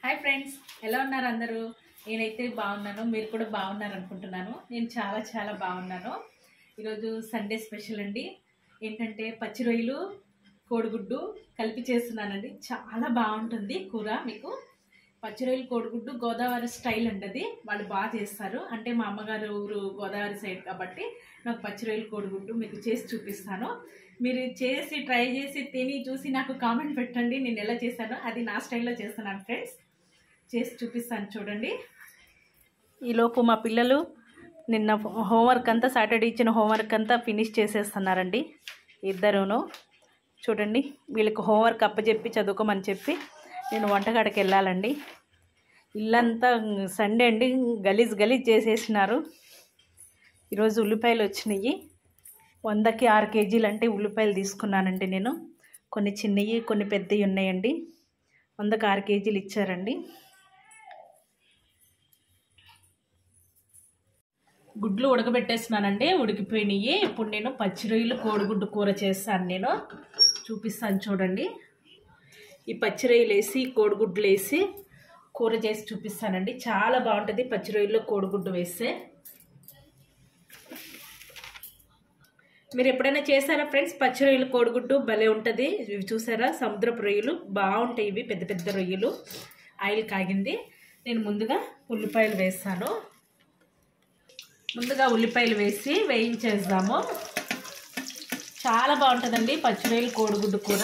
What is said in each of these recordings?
hi friends ఎలా ఉన్నారు అందరూ నేనైతే బాగున్నాను మీరు కూడా బాగున్నారు అనుకుంటున్నాను నేను చాలా చాలా బాగున్నాను ఈరోజు సండే స్పెషల్ అండి ఏంటంటే పచ్చి రొయ్యలు కోడిగుడ్డు కలిపి చేస్తున్నానండి చాలా బాగుంటుంది కూర మీకు పచ్చి రొయ్యలు కోడిగుడ్డు గోదావరి స్టైల్ అండి అది వాళ్ళు బాగా చేస్తారు అంటే మా అమ్మగారు ఊరు గోదావరి సైడ్ కాబట్టి నాకు పచ్చి రొయ్యలు కోడిగుడ్డు మీకు చేసి చూపిస్తాను మీరు చేసి ట్రై చేసి తిని చూసి నాకు కామెంట్ పెట్టండి నేను ఎలా చేశానో అది నా స్టైల్లో చేస్తున్నాను ఫ్రెండ్స్ చేసి చూపిస్తాను చూడండి ఈలోపు మా పిల్లలు నిన్న హోంవర్క్ అంతా సాటర్డే ఇచ్చిన హోంవర్క్ అంతా ఫినిష్ చేసేస్తున్నారండి ఇద్దరును చూడండి వీళ్ళకి హోంవర్క్ అప్పచెప్పి చదువుకోమని చెప్పి నేను వంటకాడికి వెళ్ళాలండి ఇల్లంతా సండే అండి గలీజ్ గలీజ్ చేసేసినారు ఈరోజు ఉల్లిపాయలు వచ్చినాయి వందకి ఆరు కేజీలు అంటే ఉల్లిపాయలు తీసుకున్నానండి నేను కొన్ని చిన్నవి కొన్ని పెద్దవి ఉన్నాయండి వందకి ఆరు కేజీలు ఇచ్చారండి గుడ్లు ఉడకబెట్టేస్తున్నానండి ఉడికిపోయినాయి ఇప్పుడు నేను పచ్చి రొయ్యలు కోడిగుడ్డు కూర చేస్తాను నేను చూపిస్తాను చూడండి ఈ పచ్చి రొయ్యలు వేసి కోడిగుడ్లు వేసి కూర చేసి చూపిస్తానండి చాలా బాగుంటుంది పచ్చి రొయ్యలు కోడిగుడ్డు వేస్తే మీరు ఎప్పుడైనా చేశారా ఫ్రెండ్స్ పచ్చి రొయ్యలు కోడిగుడ్డు భలే ఉంటుంది ఇవి చూసారా సముద్రపు రొయ్యలు బాగుంటాయి ఇవి పెద్ద పెద్ద రొయ్యలు ఆయిల్ కాగింది నేను ముందుగా ఉల్లిపాయలు వేస్తాను ముందుగా ఉల్లిపాయలు వేసి వేయించేద్దాము చాలా బాగుంటుందండి పచ్చి రొయ్యలు కోడిగుడ్డు కూర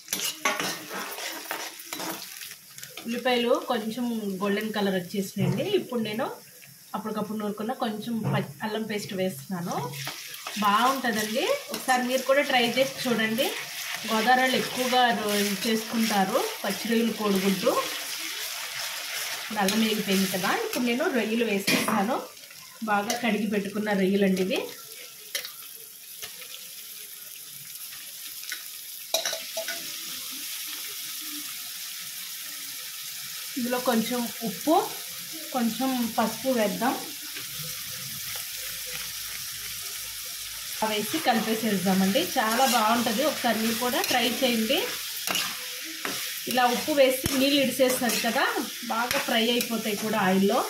ఉల్లిపాయలు కొంచెం గోల్డెన్ కలర్ వచ్చేసినాయండి ఇప్పుడు నేను అప్పటికప్పుడు నూరుకున్న కొంచెం అల్లం పేస్ట్ వేస్తున్నాను బాగుంటుందండి ఒకసారి మీరు కూడా ట్రై చేసి చూడండి గోదావరిలో ఎక్కువగా చేసుకుంటారు పచ్చి రొయ్యలు కోడిగుడ్డు ఇప్పుడు అల్లం వేగిపోయింది కదా ఇప్పుడు నేను రొయ్యలు వేసేస్తాను బాగా కడిగి పెట్టుకున్న రొయ్యలండి ఇవి ఇందులో కొంచెం ఉప్పు కొంచెం పసుపు వేద్దాం వేసి కలిపేసేద్దామండి చాలా బాగుంటుంది ఒకసారి మీరు కూడా ట్రై చేయండి ఇలా ఉప్పు వేసి నీళ్ళు ఇడిసేస్తుంది కదా బాగా ఫ్రై అయిపోతాయి కూడా ఆయిల్లో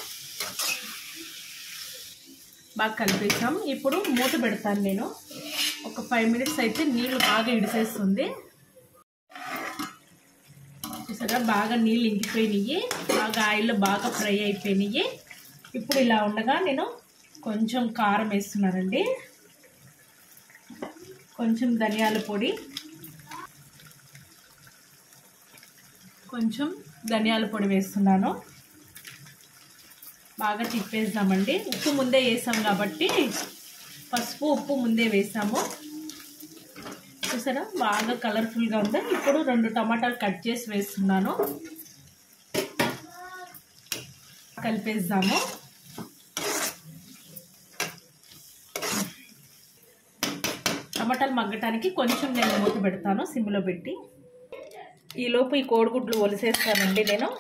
బాగా కలిపేసాం ఇప్పుడు మూత పెడతాను నేను ఒక ఫైవ్ మినిట్స్ అయితే నీళ్ళు బాగా ఇడిసేస్తుంది చూసారా బాగా నీళ్ళు ఇంకిపోయినాయి బాగా ఆయిల్లో బాగా ఫ్రై అయిపోయినాయి ఇప్పుడు ఇలా ఉండగా నేను కొంచెం కారం వేస్తున్నానండి కొంచెం ధనియాల పొడి కొంచెం ధనియాల పొడి వేస్తున్నాను బాగా తిప్పేద్దామండి ఉప్పు ముందే వేసాం కాబట్టి పసుపు ఉప్పు ముందే వేసాము చూసారా బాగా కలర్ఫుల్గా ఉంది ఇప్పుడు రెండు టమాటాలు కట్ చేసి వేస్తున్నాను కలిపేద్దాము టమాటాలు మగ్గటానికి కొంచెం నేను మూత పెడతాను సిమ్లో పెట్టి ఈలోపు ఈ కోడిగుడ్లు ఒలిసేస్తానండి నేను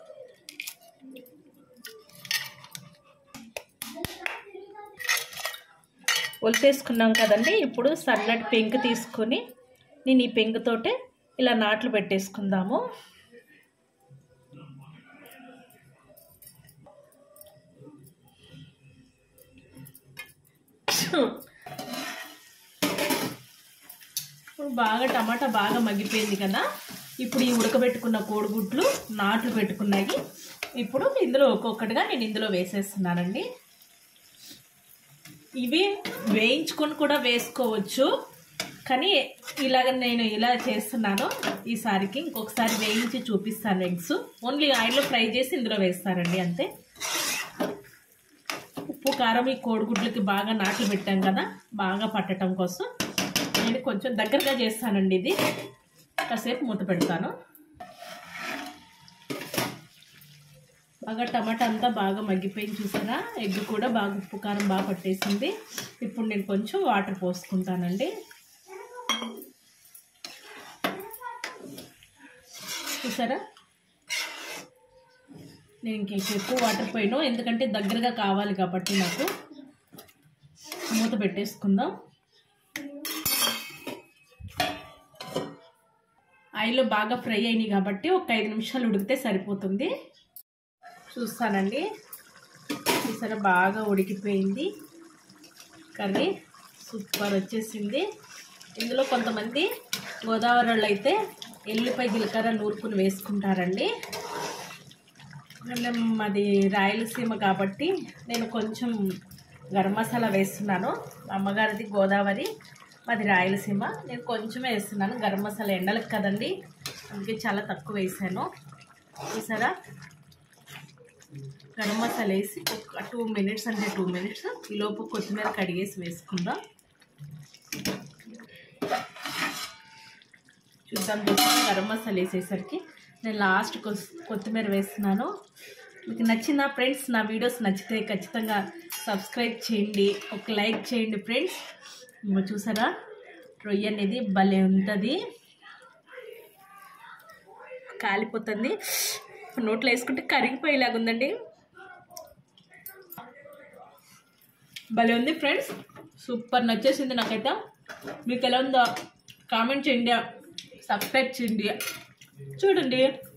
ఒలిసేసుకున్నాం కదండి ఇప్పుడు సన్నటి పెంకు తీసుకొని నేను ఈ పెంకుతోటే ఇలా నాట్లు పెట్టేసుకుందాము ఇప్పుడు బాగా టమాటా బాగా మగ్గిపోయింది కదా ఇప్పుడు ఈ ఉడకబెట్టుకున్న కోడిగుడ్లు నాట్లు పెట్టుకున్నాయి ఇప్పుడు ఇందులో ఒక్కొక్కటిగా నేను ఇందులో వేసేస్తున్నానండి ఇవి వేయించుకొని కూడా వేసుకోవచ్చు కానీ ఇలాగ నేను ఇలా చేస్తున్నాను ఈసారికి ఇంకొకసారి వేయించి చూపిస్తాను ఎగ్స్ ఓన్లీ ఆయిల్లో ఫ్రై చేసి ఇందులో వేస్తానండి అంతే ఉప్పు కారం ఈ కోడిగుడ్లకి బాగా నాట్లు పెట్టాం కదా బాగా పట్టడం కోసం నేను కొంచెం దగ్గరగా చేస్తానండి ఇది కాసేపు మూత పెడతాను బాగా టమాటా అంతా బాగా మగ్గిపోయింది చూసారా ఎగ్ కూడా బాగా ఉప్పు కారం బాగా పట్టేసింది ఇప్పుడు నేను కొంచెం వాటర్ పోసుకుంటానండి చూసారా నేను ఇంక ఎక్కువ వాటర్ పోయినా ఎందుకంటే దగ్గరగా కావాలి కాబట్టి నాకు మూత పెట్టేసుకుందాం ఆయిల్లో బాగా ఫ్రై అయినాయి కాబట్టి ఒక ఐదు నిమిషాలు ఉడికితే సరిపోతుంది చూస్తానండి చూసారా బాగా ఉడికిపోయింది కర్రీ సూపర్ వచ్చేసింది ఇందులో కొంతమంది గోదావరి వాళ్ళు అయితే ఎల్లిపాయ జీలకర్ర నూరుకుని వేసుకుంటారండి మేము మాది రాయలసీమ కాబట్టి నేను కొంచెం గరం మసాలా వేస్తున్నాను మా అమ్మగారిది గోదావరి మాది రాయలసీమ నేను కొంచెమే వేస్తున్నాను గరం మసాలా ఎండలకు కదండి అందుకే చాలా తక్కువ వేసాను చూసారా గరం మసాలా వేసి ఒక టూ మినిట్స్ అంటే టూ మినిట్స్ ఈలోపు కొత్తిమీర కడిగేసి వేసుకుందాం చూద్దాం చూద్దాం గరం మసాలా వేసేసరికి నేను లాస్ట్ కొత్తిమీర వేస్తున్నాను మీకు నచ్చిన ఫ్రెండ్స్ నా వీడియోస్ నచ్చితే ఖచ్చితంగా సబ్స్క్రైబ్ చేయండి ఒక లైక్ చేయండి ఫ్రెండ్స్ ఇంకో చూసారా రొయ్య అనేది భలే ఉంటుంది కాలిపోతుంది నోట్లో వేసుకుంటే కరిగిపోయేలాగా ఉందండి భలే ఉంది ఫ్రెండ్స్ సూపర్ నచ్చేసింది నాకైతే మీకు ఎలా ఉందో కామెంట్ చేయండి సబ్స్క్రైబ్ చేయండి చూడండి